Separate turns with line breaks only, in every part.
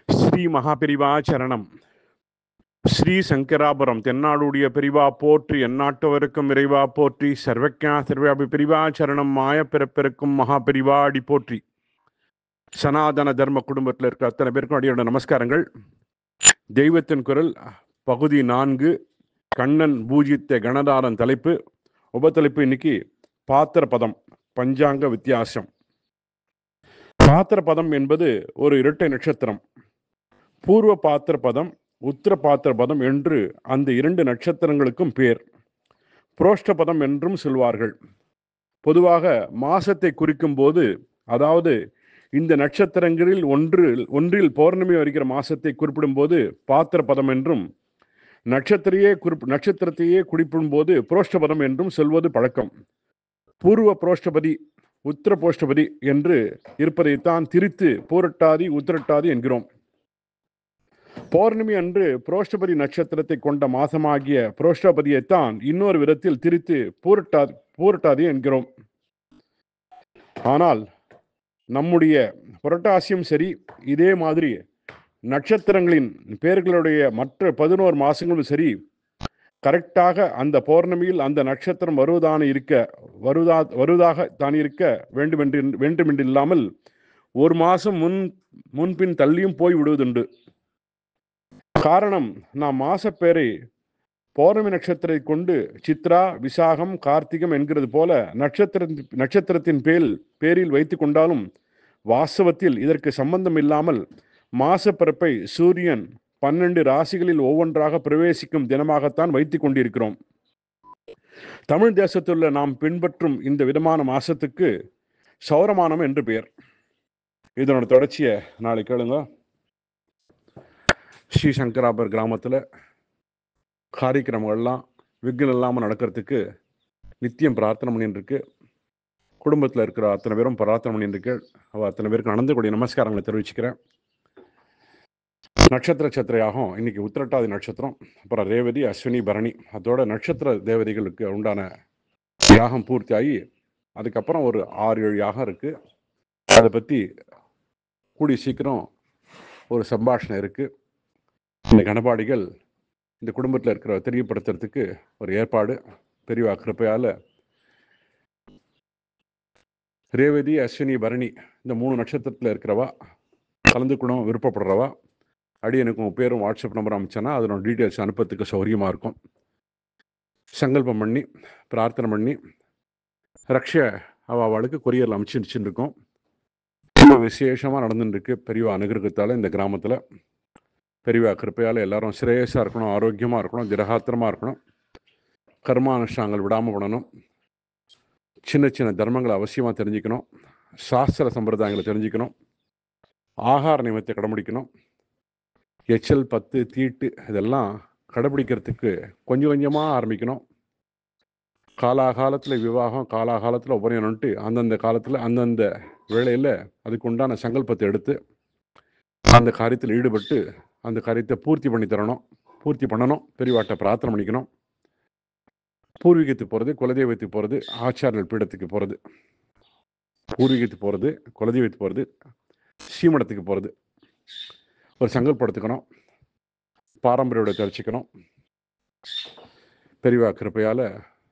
ஸ்ரீ மகாபெரிவா சரணம் ஸ்ரீ சங்கராபுரம் தென்னாடுடைய பெரிவா போற்றி எந்நாட்டவருக்கும் இறைவா போற்றி சர்வக்யா சர்வாபி பெரிவா சரணம் மாய பிறப்பிறக்கும் மகா பெரிவா அடி போற்றி சனாதன தர்ம குடும்பத்தில் இருக்க அத்தனை பேருக்கும் அடியோட நமஸ்காரங்கள் தெய்வத்தின் குரல் பகுதி நான்கு கண்ணன் பூஜித்த கணதாரன் தலைப்பு உபத்தலைப்பு இன்னைக்கு பாத்திர பதம் பஞ்சாங்க வித்தியாசம் பாத்திர பதம் என்பது ஒரு இரட்டை நட்சத்திரம் பூர்வ பாத்திர பதம் உத்தர பாத்திர பதம் என்று அந்த இரண்டு நட்சத்திரங்களுக்கும் பேர் புரோஷ்ட பதம் என்றும் சொல்வார்கள் பொதுவாக மாசத்தை குறிக்கும் போது அதாவது இந்த நட்சத்திரங்களில் ஒன்றில் ஒன்றில் பௌர்ணமி வருகிற மாசத்தை குறிப்பிடும் போது பாத்திர பதம் என்றும் நட்சத்திரையே குறிப்பு நட்சத்திரத்தையே குறிப்பிடும் போது புரோஷ்டபதம் என்றும் சொல்வது பழக்கம் பூர்வ புரோஷ்டபதி உத்தர போஷ்டபதி என்று இருப்பதைத்தான் திரித்து பூரட்டாதி உத்திரட்டாதி என்கிறோம் பௌர்ணமி அன்று புரோஷ்டபதி நட்சத்திரத்தை கொண்ட மாசமாகிய புரோஷ்டபதியைத்தான் இன்னொரு விதத்தில் திரித்து பூரட்டாதி பூரட்டாதி என்கிறோம் ஆனால் நம்முடைய புரட்டாசியும் சரி இதே மாதிரி நட்சத்திரங்களின் பேர்களுடைய மற்ற பதினோரு மாசங்களும் சரி கரெக்டாக அந்த பௌர்ணமியில் அந்த நட்சத்திரம் வருவதான இருக்க வருவதா வருவதாக தான் இருக்க வேண்டுமென்று வேண்டுமென்று இல்லாமல் ஒரு மாசம் முன் முன்பின் தள்ளியும் போய் விடுவதுண்டு காரணம் நாம் மாசப்பேரை பௌர்ணமி நட்சத்திரத்தை கொண்டு சித்ரா விசாகம் கார்த்திகம் என்கிறது போல நட்சத்திர நட்சத்திரத்தின் பேர் பேரில் வைத்து கொண்டாலும் வாஸ்தவத்தில் இதற்கு சம்பந்தம் இல்லாமல் மாசப்பிறப்பை சூரியன் பன்னெண்டு ராசிகளில் ஒவ்வொன்றாக பிரவேசிக்கும் தினமாகத்தான் வைத்துக் கொண்டிருக்கிறோம் தமிழ் தேசத்துள்ள நாம் பின்பற்றும் இந்த விதமான மாசத்துக்கு சௌரமானம் என்று பெயர் இதனோட தொடர்ச்சியை நாளை கேளுங்க ஸ்ரீ சங்கராபர் கிராமத்தில் காரியக்கிரமங்கள்லாம் விக்னம் இல்லாமல் நடக்கிறதுக்கு நித்தியம் பிரார்த்தனை பண்ணிட்டு இருக்கு குடும்பத்தில் இருக்கிற அத்தனை பேரும் பிரார்த்தனை பண்ணிட்டு இருக்கு அவ அத்தனை பேருக்கு நடந்தக்கூடிய நமஸ்காரங்களை தெரிவிச்சுக்கிறேன் நட்சத்திர சத்திரையாகும் இன்னைக்கு உத்திரட்டாதி நட்சத்திரம் அப்புறம் ரேவதி அஸ்வினி பரணி அதோட நட்சத்திர தேவதைகளுக்கு உண்டான யாகம் பூர்த்தி ஆகி அதுக்கப்புறம் ஒரு ஆறு ஏழு யாகம் இருக்கு அதை பற்றி கூடி சீக்கிரம் ஒரு சம்பாஷணை இருக்கு இந்த கணபாடிகள் இந்த குடும்பத்தில் இருக்கிற தெரியப்படுத்துறதுக்கு ஒரு ஏற்பாடு பெரியவா கிருப்பையால் ரேவதி அஸ்வினி பரணி இந்த மூணு நட்சத்திரத்தில் இருக்கிறவா கலந்துக்கணும் விருப்பப்படுறவா அடி எனக்கு உங்கள் பேரும் வாட்ஸ்அப் நம்பர் அமைச்சேன்னா அதனோட டீட்டெயில்ஸ் அனுப்புறதுக்கு சௌகரியமாக இருக்கும் சங்கல்பம் பண்ணி பிரார்த்தனை பண்ணி ரக்ஷ அவளுக்கு கொரியரில் அமைச்சு இருக்கோம் ரொம்ப விசேஷமாக நடந்துருக்கு பெரியவா அனுகிரகத்தால் இந்த கிராமத்தில் பெரியவா கிருப்பையால் எல்லாரும் சிரேயஸாக இருக்கணும் ஆரோக்கியமாக இருக்கணும் திரகாத்திரமாக இருக்கணும் கர்மானுஷ்டாங்கள் விடாமல் பண்ணணும் சின்ன சின்ன தர்மங்களை அவசியமாக தெரிஞ்சுக்கணும் சாஸ்திர சம்பிரதாயங்களை தெரிஞ்சுக்கணும் ஆகார நியமத்தை கடைபிடிக்கணும் எச்சல் பத்து தீட்டு இதெல்லாம் கடைபிடிக்கிறதுக்கு கொஞ்சம் கொஞ்சமாக ஆரம்பிக்கணும் காலாகாலத்தில் விவாகம் காலாகாலத்தில் உபநயனம்ட்டு அந்தந்த காலத்தில் அந்தந்த வேளையில் அதுக்கு உண்டான சங்கல்பத்தை எடுத்து அந்த காரியத்தில் ஈடுபட்டு அந்த காரியத்தை பூர்த்தி பண்ணி தரணும் பூர்த்தி பண்ணணும் பெரியவாட்டை பிரார்த்தனை பண்ணிக்கணும் பூர்வீகத்துக்கு போகிறது குலதெய்வத்துக்கு போகிறது ஆச்சாரியர் பீடத்துக்கு போகிறது பூர்வீகத்துக்கு போகிறது குலதெய்வத்துக்கு போகிறது சீமடத்துக்கு போகிறது ஒரு சங்கல்படுத்திக்கணும் பாரம்பரியோட தெரிச்சுக்கணும் பெரியவா கிருப்பையால்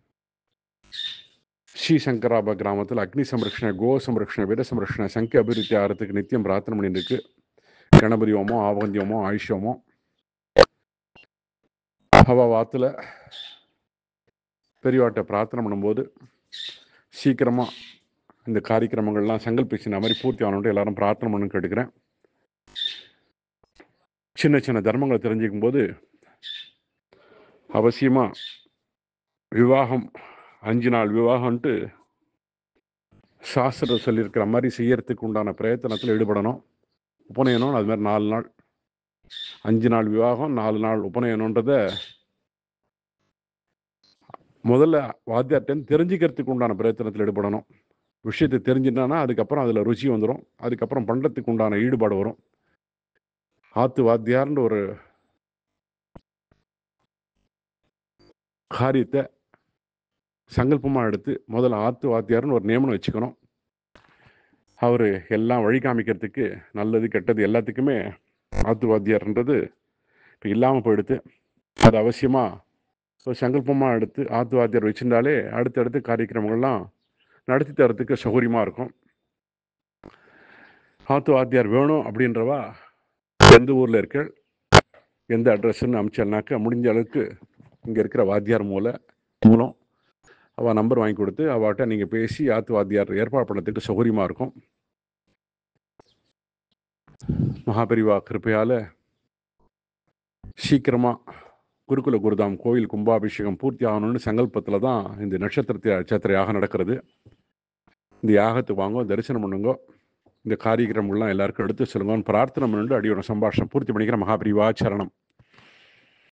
ஸ்ரீ சங்கராபா கிராமத்தில் அக்னி சம்ரக்ஷண கோ சம்ரக்ஷண வீர சம்ரக்ஷண சங்கிய அபிவிருத்தி ஆகிறதுக்கு நித்தியம் பிரார்த்தனை பண்ணிட்டு இருக்கு கணபதி ஹோமம் ஆவகந்தி ஹோமம் ஆயுஷ் ஹோமம் அவ வாத்துல பெரியவாட்டை பிரார்த்தனை பண்ணும்போது சீக்கிரமாக இந்த காரியக்கிரமங்கள்லாம் சங்கல்பிச்சின மாதிரி பூர்த்தி ஆகணுன்ட்டு எல்லாரும் பிரார்த்தனை பண்ணு கேட்டுக்கிறேன் சின்ன சின்ன தர்மங்களை தெரிஞ்சுக்கும் போது அவசியமாக விவாகம் அஞ்சு நாள் விவாகம்ன்ட்டு சாஸ்திரம் சொல்லியிருக்கிற மாதிரி செய்யறதுக்கு உண்டான பிரயத்தனத்தில் ஈடுபடணும் உபநயனம் அது மாதிரி நாலு நாள் அஞ்சு நாள் விவாகம் நாலு நாள் உபநயனன்றத முதல்ல வாத்தியார்ட்டேன் தெரிஞ்சுக்கிறதுக்கு உண்டான பிரயத்தனத்தில் ஈடுபடணும் விஷயத்தை தெரிஞ்சுட்டானா அதுக்கப்புறம் அதில் ருச்சி வந்துடும் அதுக்கப்புறம் பண்ணுறதுக்கு உண்டான ஈடுபாடு வரும் ஆத்து வாத்தியார்ன்ற ஒரு காரியத்தை சங்கல்பமாக எடுத்து முதல்ல ஆத்து வாத்தியார்னு ஒரு நியமனம் வச்சுக்கணும் அவர் எல்லாம் வழி காமிக்கிறதுக்கு நல்லது கெட்டது எல்லாத்துக்குமே ஆத்துவாத்தியார்ன்றது இப்போ இல்லாமல் போயிடுத்து அது அவசியமாக ஒரு சங்கல்பமாக எடுத்து ஆத்துவாத்தியார் வச்சிருந்தாலே அடுத்தடுத்து காரியக்கிரமங்கள்லாம் நடத்தி தரத்துக்கு சௌகரியமாக இருக்கும் ஆத்துவாத்தியார் வேணும் அப்படின்றவா எந்த ஊரில் இருக்க எந்த அட்ரஸ்ன்னு அமிச்சால்னாக்க முடிஞ்ச அளவுக்கு இங்கே இருக்கிற வாத்தியார் மூல மூலம் அவள் நம்பர் வாங்கி கொடுத்து அவட்ட நீங்கள் பேசி ஆத்து வாத்தியார் ஏற்பாடு பண்ணதுக்கு சௌகரியமாக இருக்கும் மகாபெரிவா கிருப்பையால் சீக்கிரமாக குருகுல குருதாம் கோயில் கும்பாபிஷேகம் பூர்த்தி ஆகணும்னு சங்கல்பத்தில் தான் இந்த நட்சத்திர நட்சத்திர யாகம் நடக்கிறது இந்த யாகத்துக்கு வாங்க தரிசனம் பண்ணுங்க இந்த காரியக்கிரமங்கள்லாம் எல்லாருக்கும் எடுத்து சொல்லுங்கன்னு பிரார்த்தனை பண்ணிட்டு அடியோட சம்பாஷணம் பூர்த்தி பண்ணிக்கிற மகாபிரிவா சரணம்